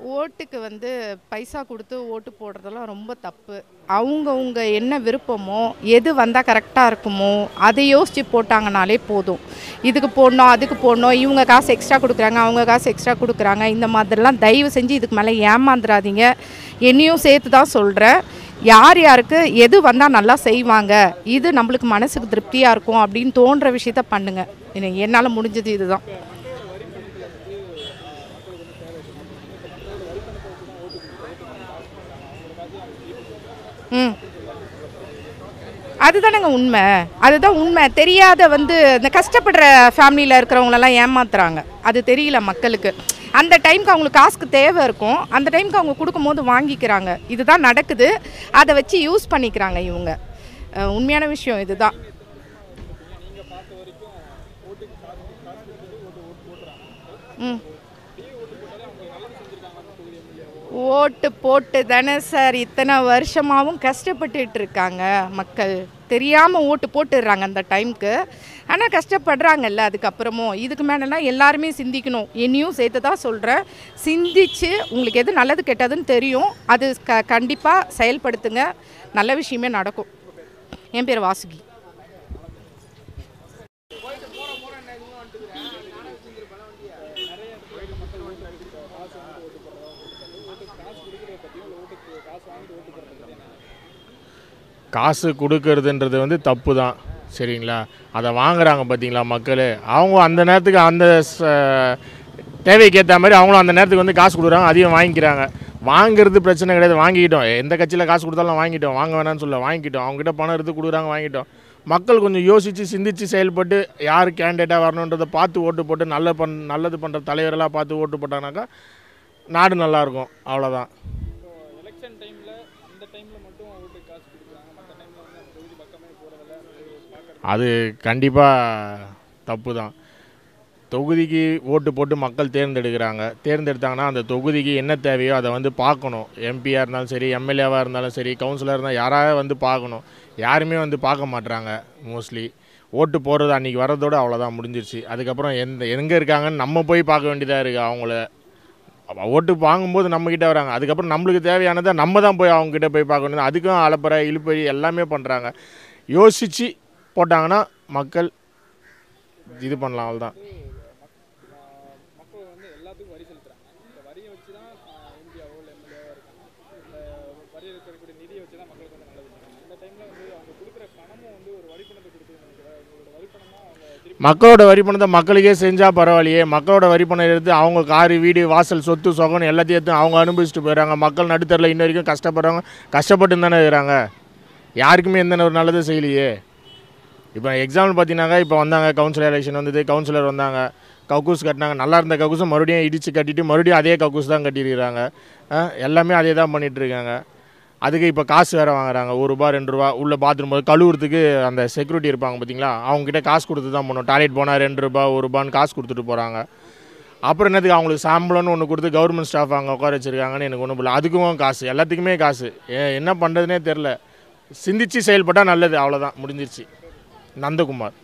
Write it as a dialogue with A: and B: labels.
A: ஓட்டுக்கு வந்து பைசா கொடுத்து ஓட்டு போடுறதெல்லாம் ரொம்ப தப்பு அவங்கவுங்க என்ன விருப்பமோ எது வந்தால் கரெக்டாக இருக்குமோ அதை யோசித்து போட்டாங்கனாலே போதும் இதுக்கு போடணும் அதுக்கு போடணும் இவங்க காசு எக்ஸ்ட்ரா கொடுக்குறாங்க அவங்க காசு எக்ஸ்ட்ரா கொடுக்குறாங்க இந்த மாதிரிலாம் தயவு செஞ்சு இதுக்கு மேலே ஏமாந்துடாதீங்க என்னையும் சேர்த்து தான் சொல்கிறேன் யார் யாருக்கு எது வந்தால் நல்லா செய்வாங்க இது நம்மளுக்கு மனசுக்கு திருப்தியாக இருக்கும் அப்படின்னு தோன்ற விஷயத்த பண்ணுங்கள் என்னால் முடிஞ்சது இதுதான் ம் அதுதானங்க உண்மை அதுதான் உண்மை தெரியாத வந்து இந்த கஷ்டப்படுற ஃபேமிலியில் இருக்கிறவங்களெல்லாம் ஏமாத்துறாங்க அது தெரியல மக்களுக்கு அந்த டைம்க்கு அவங்களுக்கு காசுக்கு தேவை இருக்கும் அந்த டைம்க்கு அவங்க கொடுக்கும்போது வாங்கிக்கிறாங்க இதுதான் நடக்குது அதை வச்சு யூஸ் பண்ணிக்கிறாங்க இவங்க அஹ் உண்மையான விஷயம் இதுதான் ம் ஓட்டு போட்டு தானே சார் இத்தனை வருஷமாகவும் கஷ்டப்பட்டுட்டு இருக்காங்க மக்கள் தெரியாமல் ஓட்டு போட்டுடுறாங்க அந்த டைம்க்கு ஆனால் கஷ்டப்படுறாங்கல்ல அதுக்கப்புறமும் இதுக்கு மேலெலாம் எல்லாருமே சிந்திக்கணும் என்னையும் சேர்த்து தான் சொல்கிறேன் சிந்திச்சு உங்களுக்கு எது நல்லது கெட்டதுன்னு தெரியும் அது க கண்டிப்பாக செயல்படுத்துங்க நல்ல விஷயமே நடக்கும் என் பேர் வாசுகி
B: காசு கொடுக்கறதுன்றது வந்து தப்பு தான் சரிங்களா அதை வாங்குறாங்க பார்த்தீங்களா மக்கள் அவங்க அந்த நேரத்துக்கு அந்த ச- தேவைக்கு ஏற்ற மாதிரி அவங்களும் அந்த நேரத்துக்கு வந்து காசு கொடுக்குறாங்க அதையும் வாங்கிக்கிறாங்க வாங்குறது பிரச்சனை கிடையாது வாங்கிக்கிட்டோம் எந்த கட்சியில் காசு கொடுத்தாலும் வாங்கிட்டோம் வாங்க வேணாம்னு சொல்ல வாங்கிட்டோம் அவங்ககிட்ட பணம் எடுத்து கொடுக்குறாங்க வாங்கிட்டோம் மக்கள் கொஞ்சம் யோசித்து சிந்தித்து செயல்பட்டு யார் கேண்டிடேட்டாக வரணுன்றதை பார்த்து ஓட்டு போட்டு நல்ல பண் நல்லது பண்ணுற தலைவரெல்லாம் பார்த்து ஓட்டு போட்டாங்கனாக்கா நாடு நல்லாயிருக்கும் அவ்வளோதான்
C: எலெக்ஷன் டைம்ல அந்த டைம்ல மட்டும் ஓட்டு காசு கொடுக்குறாங்க மற்ற டைம்ல வந்து அந்த தொகுதி பக்கமே போறதில்ல பார்க்கறது
B: அது கண்டிப்பாக தப்பு தான் தொகுதிக்கு ஓட்டு போட்டு மக்கள் தேர்ந்தெடுக்கிறாங்க தேர்ந்தெடுத்தாங்கன்னா அந்த தொகுதிக்கு என்ன தேவையோ அதை வந்து பார்க்கணும் எம்பியாக இருந்தாலும் சரி எம்எல்ஏவாக இருந்தாலும் சரி கவுன்சிலர் இருந்தால் யாராவது வந்து பார்க்கணும் யாருமே வந்து பார்க்க மாட்றாங்க மோஸ்ட்லி ஓட்டு போடுறது அன்றைக்கி வர்றதோட அவ்வளோதான் முடிஞ்சிருச்சு அதுக்கப்புறம் எந்த எங்கே இருக்காங்கன்னு நம்ம போய் பார்க்க வேண்டியதாக இருக்குது அவங்கள அப்ப ஓட்டு வாங்கும்போது நம்மக்கிட்ட வராங்க அதுக்கப்புறம் நம்மளுக்கு தேவையானதை நம்ம தான் போய் அவங்ககிட்ட போய் பார்க்க வேண்டியது அதுக்கும் அலப்பறை இழுப்பறி எல்லாமே பண்ணுறாங்க யோசித்து போட்டாங்கன்னா மக்கள் இது பண்ணலாம் அவ்வளோதான்
C: மக்கள் வந்து எல்லாத்துக்கும் வரி செலுத்துறாங்க இந்த வரியை வச்சு தான் எம்பியாவோ இல்லை எம்எல்ஏவோ இருக்காங்க இந்த வரி இருக்கக்கூடிய நிதியை வச்சு தான் மக்களுக்கு வந்து நல்லது செய்றாங்க இந்த டைம்ல வந்து அவங்க கொடுக்குற பணமும் வந்து ஒரு வரி பணத்தை கொடுக்குதுன்னு நினைக்கிறேன் உங்களோட வரி பணமா அவங்க திருப்பி
B: மக்களோட வரி பணத்தை மக்களுக்கே செஞ்சால் பரவாயில்லையே மக்களோட வரி பணம் எடுத்து அவங்க காரு வீடு வாசல் சொத்து சொகன் எல்லாத்தையும் எடுத்து அவங்க அனுபவிச்சுட்டு போயிடறாங்க மக்கள் நடுத்தரில் இன்ன வரைக்கும் கஷ்டப்படுறவங்க கஷ்டப்பட்டு தானே இருக்கிறாங்க யாருக்குமே எந்த ஒரு நல்லதும் செய்யலையே இப்போ எக்ஸாம்பிள் பார்த்தீங்கன்னாக்கா இப்போ வந்தாங்க கவுன்சிலர் எலெக்ஷன் வந்தது கவுன்சிலர் வந்தாங்க கக்கூஸ் கட்டினாங்க நல்லா இருந்த கக்கூஸை மறுபடியும் இடித்து கட்டிட்டு மறுபடியும் அதே கக்கூஸ் தான் கட்டியிருக்கிறாங்க ஆ, எல்லாமே அதே தான் பண்ணிட்டு இருக்காங்க அதுக்கு இப்போ காசு வேறு வாங்குறாங்க ஒரு ரூபா ரெண்டு ரூபா உள்ள பாத்ரூம் போது கழுவுறதுக்கு அந்த செக்யூரிட்டி இருப்பாங்க பார்த்தீங்களா அவங்ககிட்ட காசு கொடுத்து தான் போகணும் டாய்லெட் போனால் ரெண்டு ரூபா ஒரு ரூபான்னு காசு கொடுத்துட்டு போகிறாங்க அப்புறம் என்னத்துக்கு அவங்களுக்கு சம்பளம்னு ஒன்று கொடுத்து கவர்மெண்ட் ஸ்டாஃப் அங்கே உட்கார வச்சிருக்காங்கன்னு எனக்கு ஒன்றும் புரியல அதுக்கும் காசு எல்லாத்துக்குமே காசு ஏ- என்ன பண்ணுறதுனே தெரில சிந்திச்சு செயல்பட்டால் நல்லது அவ்வளோதான் முடிஞ்சிருச்சு நந்தகுமார்